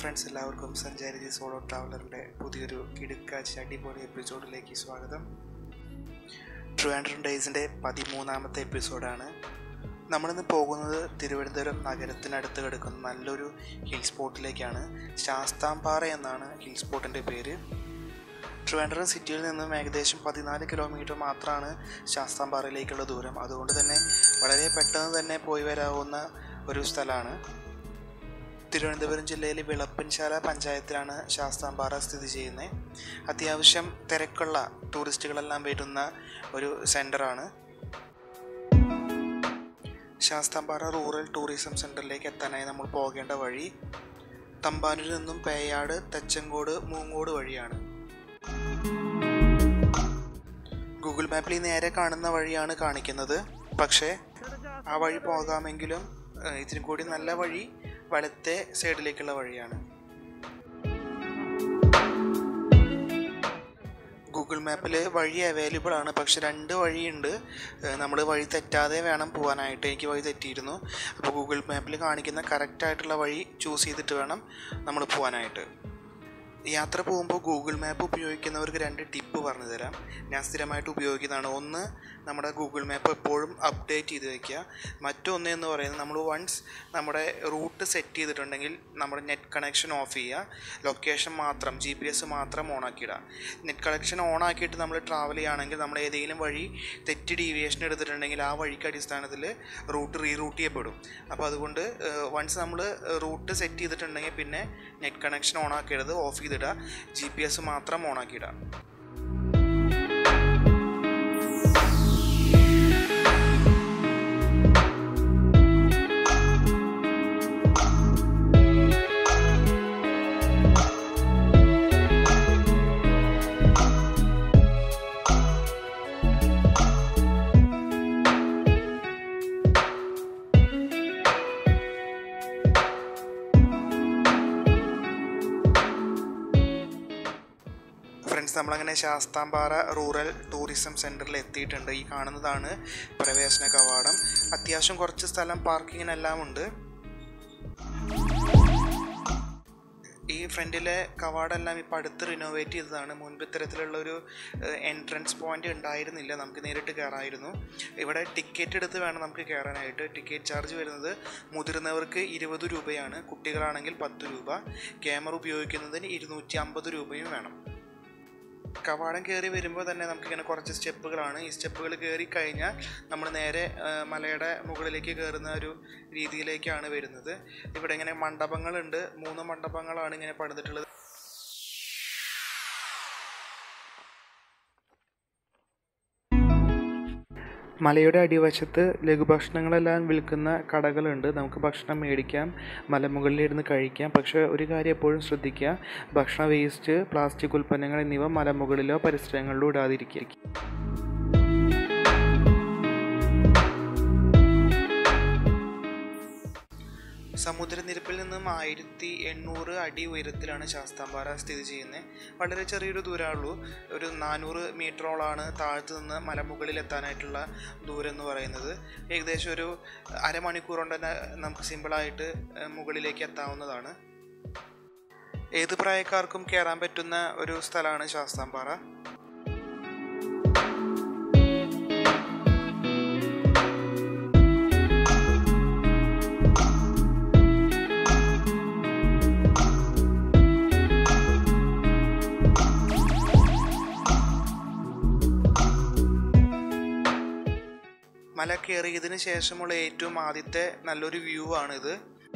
friends എല്ലാവർക്കും സഞ്ചാരി solo ട്രാവലറിൻ്റെ പുതിയൊരു കിടുക്കാച്ചി അടിപൊളി എപ്പിസോഡിലേക്ക് സ്വാഗതം ട്രിവാൻഡ്രം ഡേയ്സിൻ്റെ പതിമൂന്നാമത്തെ എപ്പിസോഡാണ് നമ്മളിന്ന് പോകുന്നത് തിരുവനന്തപുരം നഗരത്തിനടുത്ത് കിടക്കുന്ന നല്ലൊരു ഹിൽ സ്പോട്ടിലേക്കാണ് ശാസ്താംപാറ എന്നാണ് ഹിൽ സ്പോട്ടിൻ്റെ പേര് ട്രിവാൻഡ്രം സിറ്റിയിൽ നിന്നും ഏകദേശം പതിനാല് കിലോമീറ്റർ മാത്രമാണ് ശാസ്താംപാറയിലേക്കുള്ള ദൂരം അതുകൊണ്ട് തന്നെ വളരെ പെട്ടെന്ന് തന്നെ പോയി വരാവുന്ന ഒരു സ്ഥലമാണ് തിരുവനന്തപുരം ജില്ലയിലെ വിളപ്പൻശാല പഞ്ചായത്തിലാണ് ശാസ്താംപാറ സ്ഥിതി ചെയ്യുന്നത് അത്യാവശ്യം തിരക്കുള്ള ടൂറിസ്റ്റുകളെല്ലാം വരുന്ന ഒരു സെൻ്ററാണ് ശാസ്താംപാറ റൂറൽ ടൂറിസം സെൻറ്ററിലേക്ക് എത്താനായി നമ്മൾ പോകേണ്ട വഴി തമ്പാനൂരിൽ നിന്നും പേയാട് തെച്ചങ്കോട് മൂങ്ങോട് വഴിയാണ് ഗൂഗിൾ മാപ്പിൽ ഈ നേരെ കാണുന്ന വഴിയാണ് കാണിക്കുന്നത് പക്ഷേ ആ വഴി പോകാമെങ്കിലും ഏഹ്, ഇതിനും കൂടി നല്ല വഴി വലത്തെ സൈഡിലേക്കുള്ള വഴിയാണ് ഗൂഗിൾ മാപ്പിൽ വഴി അവൈലബിൾ ആണ് പക്ഷെ രണ്ട് വഴിയുണ്ട് നമ്മൾ വഴി തെറ്റാതെ വേണം പോകാനായിട്ട് എനിക്ക് വഴി തെറ്റിയിരുന്നു അപ്പോൾ ഗൂഗിൾ മാപ്പിൽ കാണിക്കുന്ന കറക്റ്റ് ആയിട്ടുള്ള വഴി ചൂസ് ചെയ്തിട്ട് വേണം നമ്മൾ പോകാനായിട്ട് യാത്ര പോകുമ്പോൾ ഗൂഗിൾ മാപ്പ് ഉപയോഗിക്കുന്നവർക്ക് രണ്ട് ടിപ്പ് പറഞ്ഞു തരാം ഞാൻ സ്ഥിരമായിട്ട് ഉപയോഗിക്കുന്നതാണ് ഒന്ന് നമ്മുടെ ഗൂഗിൾ മാപ്പ് എപ്പോഴും അപ്ഡേറ്റ് ചെയ്ത് വയ്ക്കുക മറ്റൊന്ന് എന്ന് പറയുന്നത് നമ്മൾ വൺസ് നമ്മുടെ റൂട്ട് സെറ്റ് ചെയ്തിട്ടുണ്ടെങ്കിൽ നമ്മുടെ നെറ്റ് കണക്ഷൻ ഓഫ് ചെയ്യുക ലൊക്കേഷൻ മാത്രം ജി പി എസ് മാത്രം ഓൺ ആക്കിയിടുക നെറ്റ് കണക്ഷൻ ഓൺ ആക്കിയിട്ട് നമ്മൾ ട്രാവൽ ചെയ്യുകയാണെങ്കിൽ നമ്മൾ ഏതെങ്കിലും വഴി തെറ്റ് ഡീവിയേഷൻ എടുത്തിട്ടുണ്ടെങ്കിൽ ആ വഴിക്ക് അടിസ്ഥാനത്തിൽ റൂട്ട് റീറൂട്ട് ചെയ്യപ്പെടും അപ്പോൾ അതുകൊണ്ട് വൺസ് നമ്മൾ റൂട്ട് സെറ്റ് ചെയ്തിട്ടുണ്ടെങ്കിൽ പിന്നെ നെറ്റ് കണക്ഷൻ ഓൺ ആക്കിയിടത് ഓഫ് ചെയ്തിടുക ജി പി എസ് മാത്രം ഓൺ ആക്കിയിടുക ഫ്രണ്ട്സ് നമ്മളങ്ങനെ ശാസ്താംപാറ റൂറൽ ടൂറിസം സെൻറ്ററിൽ എത്തിയിട്ടുണ്ട് ഈ കാണുന്നതാണ് പ്രവേശന കവാടം അത്യാവശ്യം കുറച്ച് സ്ഥലം പാർക്കിങ്ങിനെല്ലാം ഉണ്ട് ഈ ഫ്രണ്ടിലെ കവാടെല്ലാം ഇപ്പോൾ അടുത്ത് റിനോവേറ്റ് ചെയ്തതാണ് മുൻപ് ഇത്തരത്തിലുള്ള ഒരു എൻട്രൻസ് പോയിന്റ് ഉണ്ടായിരുന്നില്ല നമുക്ക് നേരിട്ട് കയറാമായിരുന്നു ഇവിടെ ടിക്കറ്റ് എടുത്ത് വേണം നമുക്ക് കയറാനായിട്ട് ടിക്കറ്റ് ചാർജ് വരുന്നത് മുതിർന്നവർക്ക് ഇരുപത് രൂപയാണ് കുട്ടികളാണെങ്കിൽ പത്ത് രൂപ ക്യാമറ ഉപയോഗിക്കുന്നതിന് ഇരുന്നൂറ്റി അമ്പത് രൂപയും വേണം കവാടം കയറി വരുമ്പോൾ തന്നെ നമുക്കിങ്ങനെ കുറച്ച് സ്റ്റെപ്പുകളാണ് ഈ സ്റ്റെപ്പുകൾ കയറി കഴിഞ്ഞാൽ നമ്മൾ നേരെ ആ, മലയുടെ മുകളിലേക്ക് കയറുന്ന ഒരു രീതിയിലേക്കാണ് വരുന്നത് ഇവിടെ ഇങ്ങനെ മണ്ഡപങ്ങളുണ്ട് മൂന്ന് മണ്ഡപങ്ങളാണ് ഇങ്ങനെ പണിതിട്ടുള്ളത് മലയുടെ അടിവശത്ത് ലഘുഭക്ഷണങ്ങളെല്ലാം വിൽക്കുന്ന കടകളുണ്ട് നമുക്ക് ഭക്ഷണം മേടിക്കാം മലമുകളിലിരുന്ന് കഴിക്കാം പക്ഷേ ഒരു കാര്യം എപ്പോഴും ശ്രദ്ധിക്കുക ഭക്ഷണ വേസ്റ്റ് പ്ലാസ്റ്റിക് ഉൽപ്പന്നങ്ങൾ എന്നിവ മലമുകളിലോ പരിസരങ്ങളിലോ ഇടാതിരിക്കുക സമുദ്രനിരപ്പിൽ നിന്നും ആയിരത്തി എണ്ണൂറ് അടി ഉയരത്തിലാണ് ശാസ്താംപാറ സ്ഥിതി ചെയ്യുന്നത് വളരെ ചെറിയൊരു ദൂരമുള്ളൂ ഒരു നാനൂറ് മീറ്ററോളാണ് താഴത്ത് നിന്ന് മലമുകളിൽ എത്താനായിട്ടുള്ള ദൂരം എന്ന് പറയുന്നത് ഏകദേശം ഒരു അരമണിക്കൂർ കൊണ്ട് തന്നെ നമുക്ക് സിമ്പിളായിട്ട് ഏഹ്, മുകളിലേക്ക് എത്താവുന്നതാണ് ഏത് പ്രായക്കാർക്കും കയറാൻ പറ്റുന്ന ഒരു സ്ഥലമാണ് ശാസ്താംപാറ മല കയറിയതിന് ശേഷമുള്ള ഏറ്റവും ആദ്യത്തെ നല്ലൊരു വ്യൂ ആണിത്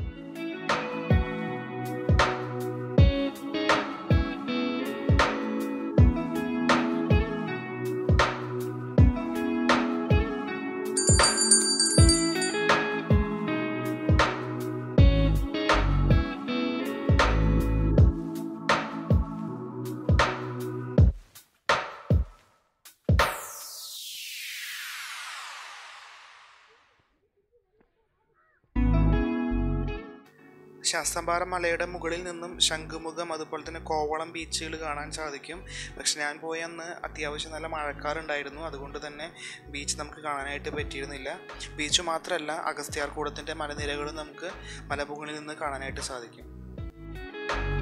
ശാസ്താംപാറ മലയുടെ മുകളിൽ നിന്നും ശംഖുമുഖം അതുപോലെ തന്നെ കോവളം ബീച്ചുകൾ കാണാൻ സാധിക്കും പക്ഷെ ഞാൻ പോയ അന്ന് അത്യാവശ്യം നല്ല മഴക്കാറുണ്ടായിരുന്നു അതുകൊണ്ട് തന്നെ ബീച്ച് നമുക്ക് കാണാനായിട്ട് പറ്റിയിരുന്നില്ല ബീച്ച് മാത്രമല്ല അഗസ്ത്യാർകൂടത്തിൻ്റെ മലനിരകളും നമുക്ക് മലമുകളിൽ നിന്ന് കാണാനായിട്ട് സാധിക്കും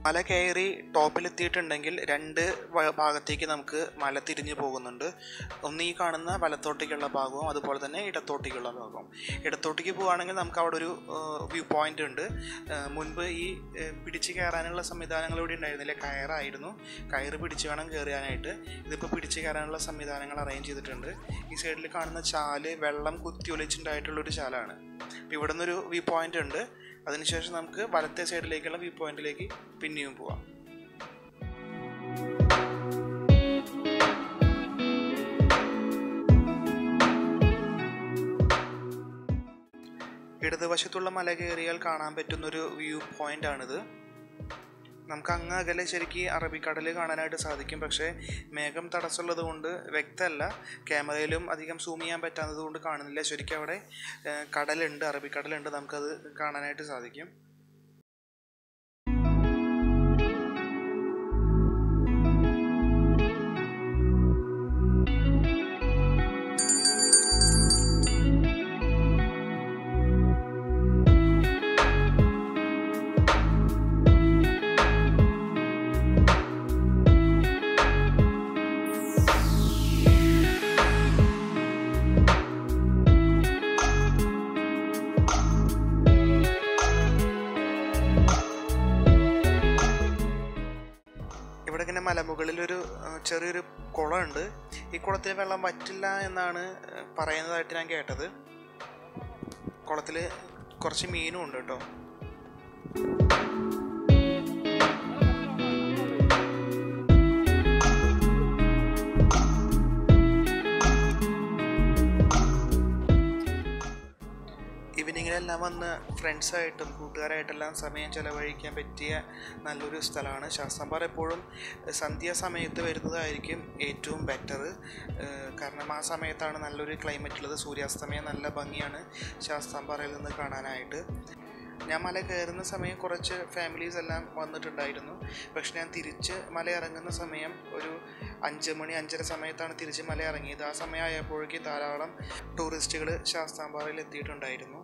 മല കയറി ടോപ്പിലെത്തിയിട്ടുണ്ടെങ്കിൽ രണ്ട് വ- ഭാഗത്തേക്ക് നമുക്ക് മല തിരിഞ്ഞു പോകുന്നുണ്ട് ഒന്ന് ഈ കാണുന്ന വലത്തോട്ടേക്കുള്ള ഭാഗവും അതുപോലെ തന്നെ ഇടത്തോട്ടേക്കുള്ള ഭാഗവും ഇടത്തോട്ടേക്ക് പോവുകയാണെങ്കിൽ നമുക്ക് അവിടെ ഒരു വ്യൂ പോയിന്റ് ഉണ്ട് ആ, മുൻപ് ഈ ഏ, പിടിച്ച് കയറാനുള്ള സംവിധാനങ്ങൾ ഇവിടെ ഉണ്ടായിരുന്നില്ല കയറായിരുന്നു കയറ് പിടിച്ച് വേണം കയറാനായിട്ട് ഇതിപ്പോൾ പിടിച്ച് കയറാനുള്ള സംവിധാനങ്ങൾ അറേഞ്ച് ചെയ്തിട്ടുണ്ട് ഈ സൈഡിൽ കാണുന്ന ചാല് വെള്ളം കുത്തി ഒലിച്ചുണ്ടായിട്ടുള്ളൊരു ചാലാണ് അപ്പോൾ ഇവിടെ നിന്നൊരു വ്യൂ പോയിന്റ് ഉണ്ട് അതിനുശേഷം നമുക്ക് വലത്തെ സൈഡിലേക്കുള്ള വ്യൂ പോയിന്റിലേക്ക് പിന്നെയും പോവാം ഇടതുവശത്തുള്ള മല കയറിയാൽ കാണാൻ പറ്റുന്നൊരു വ്യൂ പോയിന്റ് ആണിത് നമുക്ക് അങ്ങ് അകലെ ശരിക്ക് അറബിക്കടൽ കാണാനായിട്ട് സാധിക്കും പക്ഷേ മേഘം തടസ്സമുള്ളത് കൊണ്ട് വ്യക്തമല്ല ക്യാമറയിലും അധികം സൂം ചെയ്യാൻ പറ്റാത്തത് കൊണ്ട് കാണുന്നില്ല ശരിക്കും അവിടെ ഏഹ്, കടലുണ്ട് അറബിക്കടലുണ്ട് നമുക്കത് കാണാനായിട്ട് സാധിക്കും ഇവിടെ ഇങ്ങനെ മലമുകളിലൊരു ആ, ചെറിയൊരു കുളമുണ്ട് ഈ കുളത്തിൽ വെള്ളം വറ്റില്ല എന്നാണ് ആ, പറയുന്നതായിട്ട് ഞാൻ കേട്ടത് കുളത്തിൽ കുറച്ച് മീനും ഉണ്ട് കേട്ടോ ഈവനിങ്ങിലെല്ലാം വന്ന് ഫ്രണ്ട്സായിട്ടും കൂട്ടുകാരായിട്ടെല്ലാം സമയം ചെലവഴിക്കാൻ പറ്റിയ നല്ലൊരു സ്ഥലമാണ് ശാസ്താംപാറ എപ്പോഴും സന്ധ്യാസമയത്ത് വരുന്നതായിരിക്കും ഏറ്റവും ബെറ്റർ കാരണം ആ സമയത്താണ് നല്ലൊരു ക്ലൈമറ്റ് ഉള്ളത് സൂര്യാസ്തമയം നല്ല ഭംഗിയാണ് ശാസ്താംപാറയിൽ നിന്ന് കാണാനായിട്ട് ഞാൻ മല കയറുന്ന സമയം കുറച്ച് ഫാമിലീസ് എല്ലാം വന്നിട്ടുണ്ടായിരുന്നു പക്ഷെ ഞാൻ തിരിച്ച് മല ഇറങ്ങുന്ന സമയം ഒരു അഞ്ച് മണി അഞ്ചര സമയത്താണ് തിരിച്ച് മല ഇറങ്ങിയത് ആ സമയമായപ്പോഴേക്ക് ധാരാളം ടൂറിസ്റ്റുകൾ ശാസ്താംപാറയിൽ എത്തിയിട്ടുണ്ടായിരുന്നു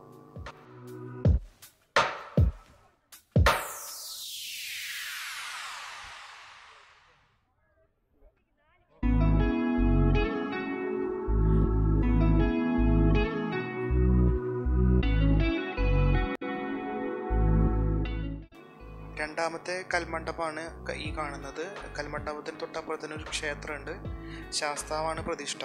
രണ്ടാമത്തെ കൽമണ്ഡപമാണ് ക- ഈ കാണുന്നത് കൽമണ്ഡപത്തിന് തൊട്ടപ്പുറത്ത് തന്നെ ഒരു ക്ഷേത്രമുണ്ട് ശാസ്താവാണ് പ്രതിഷ്ഠ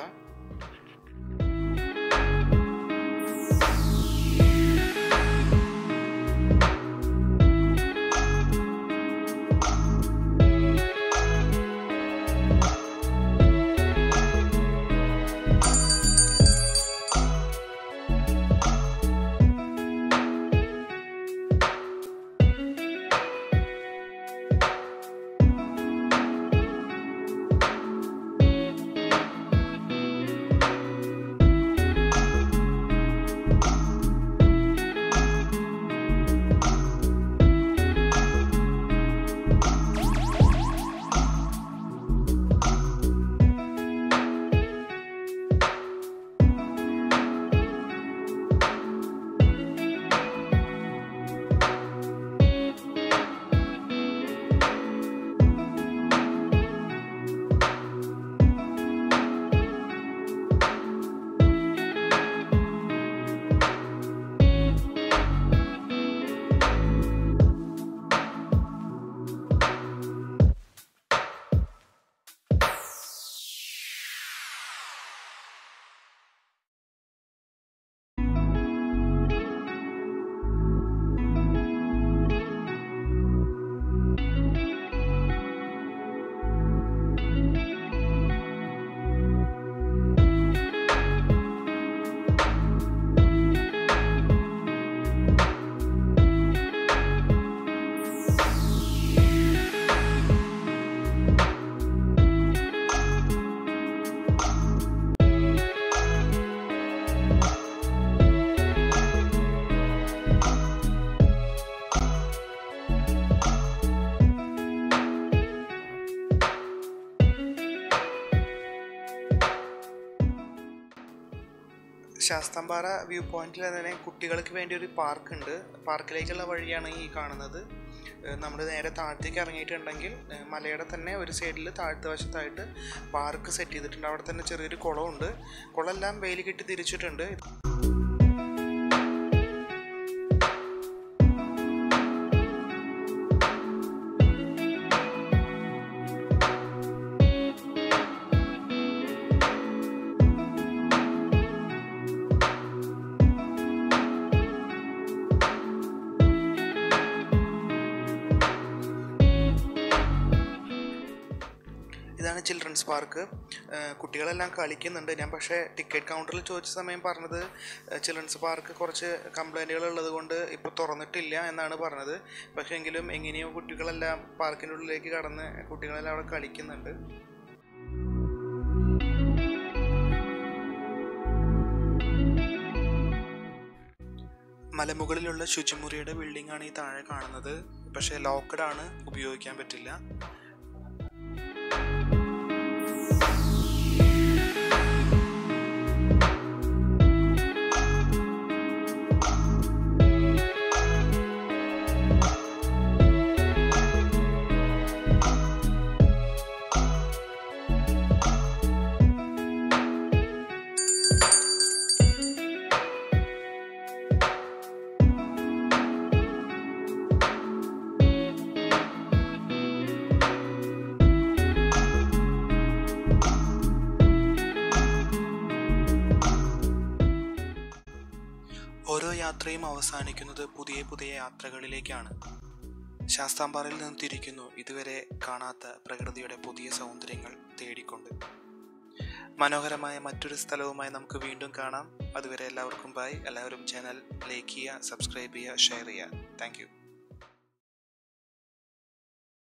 ശാസ്താംപാറ വ്യൂ പോയിന്റിൽ തന്നെ കുട്ടികൾക്ക് വേണ്ടി ഒരു പാർക്ക് ഉണ്ട് പാർക്കിലേക്കുള്ള വഴിയാണ് ഈ കാണുന്നത് നമ്മൾ നേരെ താഴത്തേക്ക് ഇറങ്ങിയിട്ടുണ്ടെങ്കിൽ ഏഹ് മലയുടെ തന്നെ ഒരു സൈഡിൽ താഴത്തെ വശത്തായിട്ട് പാർക്ക് സെറ്റ് ചെയ്തിട്ടുണ്ട് അവിടെ തന്നെ ചെറിയൊരു കുളമുണ്ട് കുളമെല്ലാം വെയിൽ കെട്ടി തിരിച്ചിട്ടുണ്ട് ഇതാണ് ചിൽഡ്രൻസ് പാർക്ക് കുട്ടികളെല്ലാം കളിക്കുന്നുണ്ട് ഞാൻ പക്ഷേ ടിക്കറ്റ് കൗണ്ടറിൽ ചോദിച്ച സമയം പറഞ്ഞത് ചിൽഡ്രൻസ് പാർക്ക് കുറച്ച് കംപ്ലൈൻറ്റുകൾ ഉള്ളത് കൊണ്ട് ഇപ്പോൾ തുറന്നിട്ടില്ല എന്നാണ് പറഞ്ഞത് പക്ഷേ എങ്കിലും എങ്ങനെയോ കുട്ടികളെല്ലാം പാർക്കിൻ്റെ ഉള്ളിലേക്ക് കടന്ന് കുട്ടികളെല്ലാം അവിടെ കളിക്കുന്നുണ്ട് മലമുകളിലുള്ള ശുചിമുറിയുടെ ബിൽഡിംഗ് ആണ് ഈ താഴെ കാണുന്നത് പക്ഷേ ലോക്കഡ് ആണ് ഉപയോഗിക്കാൻ പറ്റില്ല ഓരോ യാത്രയും അവസാനിക്കുന്നത് പുതിയ പുതിയ യാത്രകളിലേക്കാണ് ശാസ്താംപാറയിൽ നിന്ന് തിരിക്കുന്നു ഇതുവരെ കാണാത്ത പ്രകൃതിയുടെ പുതിയ സൗന്ദര്യങ്ങൾ തേടിക്കൊണ്ട് മനോഹരമായ മറ്റൊരു സ്ഥലവുമായി നമുക്ക് വീണ്ടും കാണാം അതുവരെ എല്ലാവർക്കും ബൈ എല്ലാവരും ചാനൽ ലൈക്ക് ചെയ്യുക സബ്സ്ക്രൈബ് ചെയ്യുക ഷെയർ ചെയ്യുക താങ്ക്